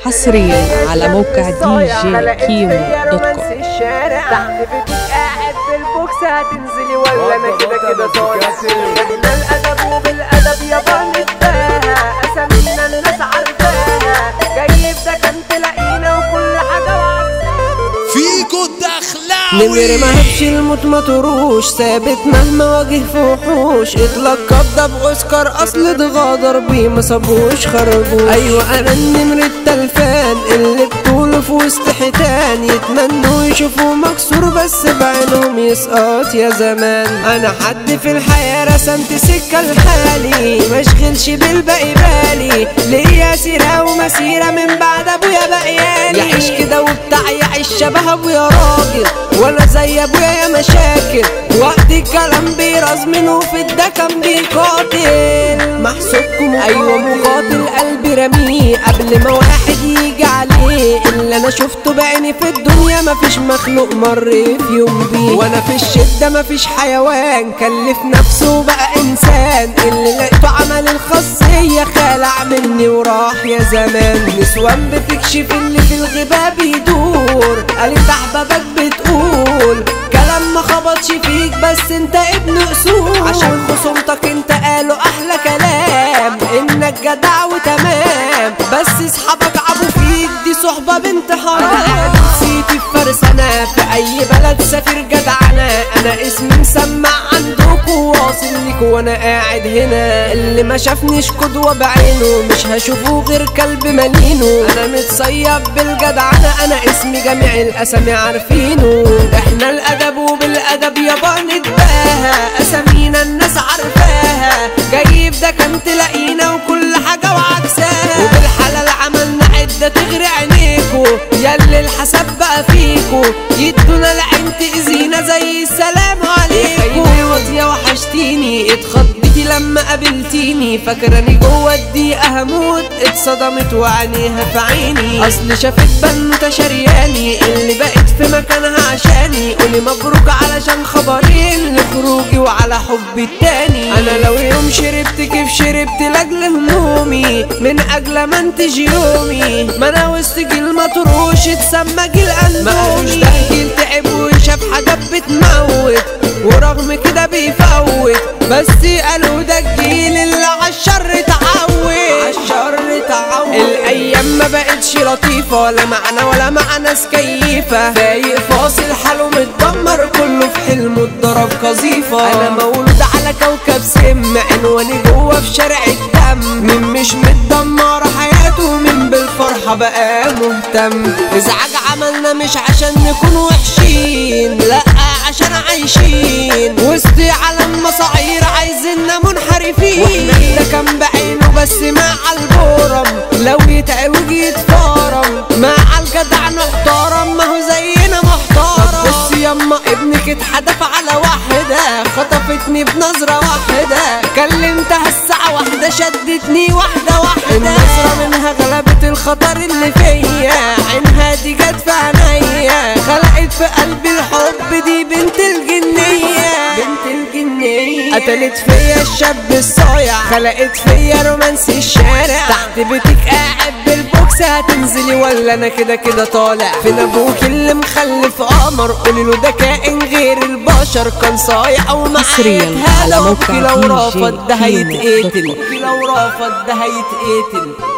حصريا على موقع دي جي كيمو دوت كوم الشارع تحت بيتك قاعد بالبوكس هتنزلي ولا انا كده كده طالع خلينا الادب وبالادب يابا نتباهى اسامينا الناس عارفاها جاي ده كان تلاقينا وكل حاجه وعكسها فيكو نمر الدخلاوي ما هبش الموت ما تروش ثابت مهما واجه في وحوش اتلقب ده باوسكار اصل اتغادر بيه ما صابوش خرجوش ايوه انا النمر التلفان اللي بطوله في وسط حيتان يتمنوا يشوفوا مكسور بس بعينهم يسقط يا زمان انا حد في الحياه رسمت سكه لحالي مشغلش بالباقي بالي ليا سيره ومسيره من بعد ابويا بقيالي يعيش كده وبتاع يعيش شبه ابويا راجل وانا زي ابويا يا مشاكل وقت الكلام بيرزمن وفي الدكن بيقاتل محسوبكم ايوه مقاتل قلبي رميه قبل ما واحد يجي عليه اللي انا شفته بعيني في الدنيا مفيش مخلوق مر في يوم بيه وانا في الشده مفيش حيوان كلف نفسه بقى انسان اللي لقيته عمل الخاصيه خلع مني وراح يا زمان نسوان بتكشف اللي في الغبا بيدور قالت احبابك بتقول كلام ما خبطش فيك بس انت ابن اصول عشان خصومتك انت قالوا احلى كلام انك جدع وتمام بس اصحابك عبوا فيك دي صحبة بنت حرام نسيتي في فرسانة في اي بلد سافر جدعنا انا اسمي مسمع عندكوا واصل ليكوا وانا قاعد هنا اللي ما شافنيش قدوة بعينه مش هشوفه غير كلب ملينه انا متصيب بالجدعنة انا اسمي جميع الاسامي عارفينه احنا الادب وبالادب يابا نتباهى اسامينا الناس عارفاها جايب ده كان تلاقينا وكل حاجة وعكساها وبالحلال عملنا عدة تغري عينيكو ياللي الحساب بقى فيكو يدونا العين تأذينا زي السلام عليكم يا وحشتيني اتخضيتي لما قابلتيني فاكراني جوه الدقيقة هموت اتصدمت وعينيها في عيني اصل شافت بنوتة شرياني اللي بقت في مكانها عشاني قولي مبروك علشان خبرين لخروجي وعلى حبي التاني انا لو يوم شربت كيف شربت لاجل همومي من اجل ما انتج يومي ما انا وسط جيل ما تروش اتسمى جيل اندومي ما قالوش ده جيل تعب وشاف حاجات بتموت ورغم كده بيفوت بس قالوا ده الجيل اللي عالشر تعود عالشر تعود الايام ما بقتش لطيفه ولا معنا ولا مع ناس كيفه فايق فاصل حاله متدمر كله في حلمه اتضرب قذيفه انا مولود على كوكب سم عنواني جوه في شارع الدم من مش متدمر حياته من بالفرحه بقى مهتم ازعاج عملنا مش عشان نكون وحشين لا عشان عايشين وسط عالم مصاعير عايزيننا منحرفين واحنا ده كان بعينه بس مع البورم لو يتعوج يتفارم مع الجدع محترم ما هو زينا محترم بس يما ابنك اتحدف على واحدة خطفتني بنظرة واحدة كلمتها الساعة واحدة شدتني واحدة واحدة النظرة منها غلبت الخطر اللي فيا عينها دي جت في عينيا خلقت في قلبي الحب دي بنت الجنية بنت الجنية قتلت فيا الشاب الصايع خلقت فيا رومانس الشارع تحت بيتك قاعد بالبوكس هتنزلي ولا انا كده كده طالع فين ابوك اللي مخلف قمر قولي له ده كائن غير البشر كان صايع او حصرياً معاك على هلا موقع وكي لو DJ رافض ده كيمو دوت هيتقتل كوم. لو رافض ده هيتقتل